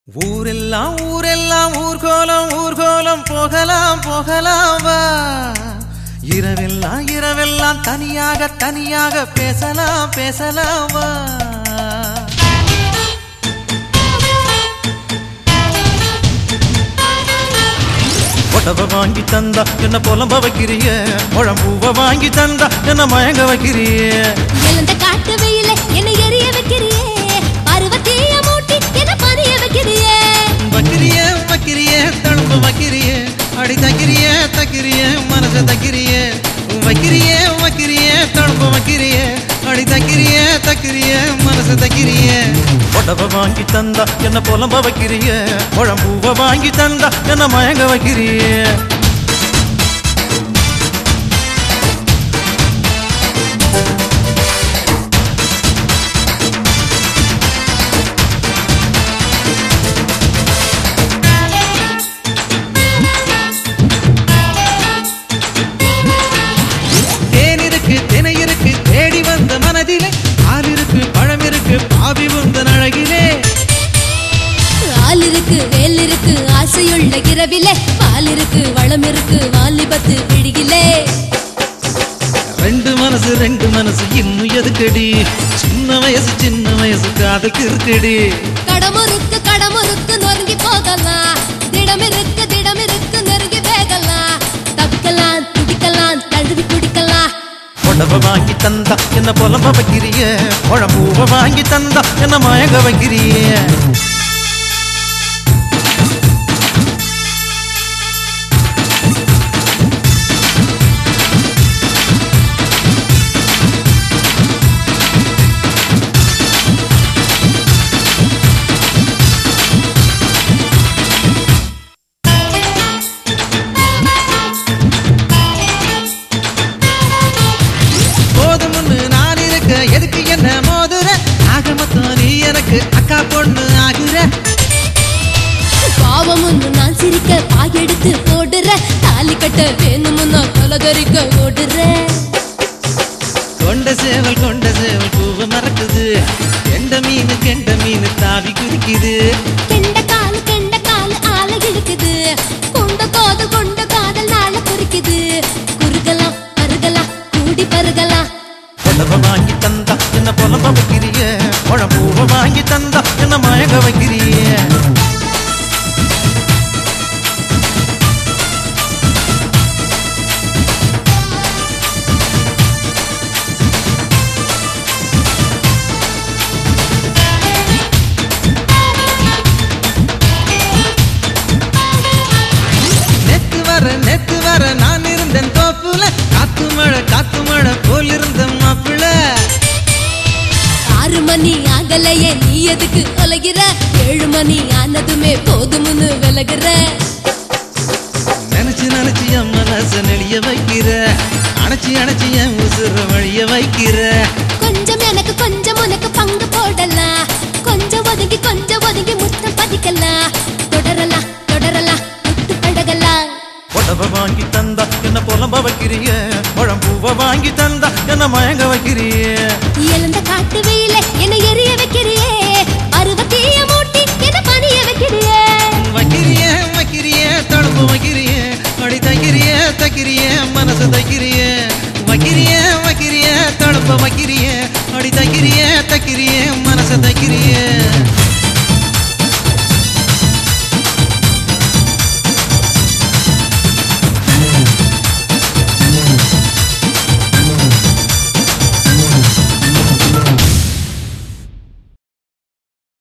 ஊரெல்லாம் ஊரெல்லாம் ஊர்கோலம் ஊர்கோலம் போகலாம் போகலாம் வா இரவெல்லாம் இரவெல்லாம் தனியாக தனியாக பேசலாம் பேசலாம் வா புடவை வாங்கி தந்தா என்ன புலம்ப வைக்கிறிய முழம்பூவை வாங்கி தந்தா என்ன மயங்க வைக்கிறிய எழுந்த காட்டு வெயில என்னை எரிய வைக்கிறியே பருவத்தீய மூட்டி என்ன பணிய வைக்கிறியே வைக்கிறிய வைக்கிறிய தழும்பு வைக்கிறிய அடி தக்கிறிய தக்கிறிய மனச தக்கிறிய வைக்கிறிய வைக்கிறிய தழும்பு வைக்கிறிய அடி தக்கிறிய தக்கிறிய மனச தக்கிறிய புடவை வாங்கி தந்தா என்ன புலம்ப வைக்கிறிய முழம்பூவை வாங்கி தந்தா என்ன மயங்க வைக்கிறிய தேன் இருக்கு தினை இருக்கு தேடி வந்த மனதிலே பால் இருக்கு பழம் இருக்கு பாவி உந்தன் அழகிலே ஆள் இருக்கு வேல் இருக்கு ஆசையுள்ள இரவிலே பால் இருக்கு வளம் இருக்கு வாலிபத்து விழியிலே ரெண்டு மனசு ரெண்டு மனசு இன்னும் எதுக்கடி சின்ன வயசு சின்ன வயசு காதுக்கு இருக்குடி கடமுறுக்கு கடமுறுக்கு நொறுங்கி போகலாம் திடம் இருக்கு திடம் இருக்கு நெருங்கி வேகலாம் தப்பிக்கலாம் துடிக்கலாம் தழுவி குடிக்கலாம் புடவை வாங்கி தந்தா என்ன புலம்ப வைக்கிறிய குழம்பூவை வாங்கி தந்தா என்ன மயங்க வைக்கிறிய போதும்னு நான் இருக்க எதுக்கு என்ன மோதுற ஆக மொத்தம் நீ எனக்கு அக்கா பொண்ணு ஆகுற பாவம் ஒன்று நான் சிரிக்க பாயெடுத்து போடுற தாலி கட்ட வேணுமுன்னா கொலகரிக்க ஓடுற கொண்ட சேவல் கொண்ட சேவல் பூவை மறக்குது கெண்ட மீன் கெண்ட மீன் தாவி குதிக்குது கெண்ட காலு கெண்ட காலு ஆள இழுக்குது கொண்ட காதல் கொண்ட காதல் நாள குறிக்குது குறுகலாம் பருகலாம் கூடி பருகலாம் புடவை வாங்கி தந்தா என்ன புலம்ப வைக்கிறிய குழம்பூவை வாங்கி தந்தா என்ன மயங்க வைக்கிறிய நேத்து வர நேத்து வர நான் இருந்தேன் தோப்புல காத்து மழை காத்து மழை போல் இருந்த மாப்பிள்ள ஆறு மணி ஆகலையே நீ எதுக்கு ஒலகிற ஏழு மணி ஆனதுமே போதும்னு விலகுற நினைச்சு நினைச்சு என் மனச நெளிய வைக்கிற அணைச்சி அணைச்சி என் உசுர வழிய வைக்கிற கொஞ்சம் எனக்கு கொஞ்சம் உனக்கு பங்கு போடலாம் கொஞ்சம் ஒதுங்கி கொஞ்சம் ஒதுங்கி முத்தம் பதிக்கலாம் தொடரலாம் தொடரலாம் விட்டு பழகலாம் புடவை வாங்கி தந்தா என்ன புலம்ப வைக்கிறிய குழம்பூவை வாங்கி தந்தா என்ன மயங்க வைக்கிறிய எழுந்த காட்டு வெயில என்னை எரிய வைக்கிறியே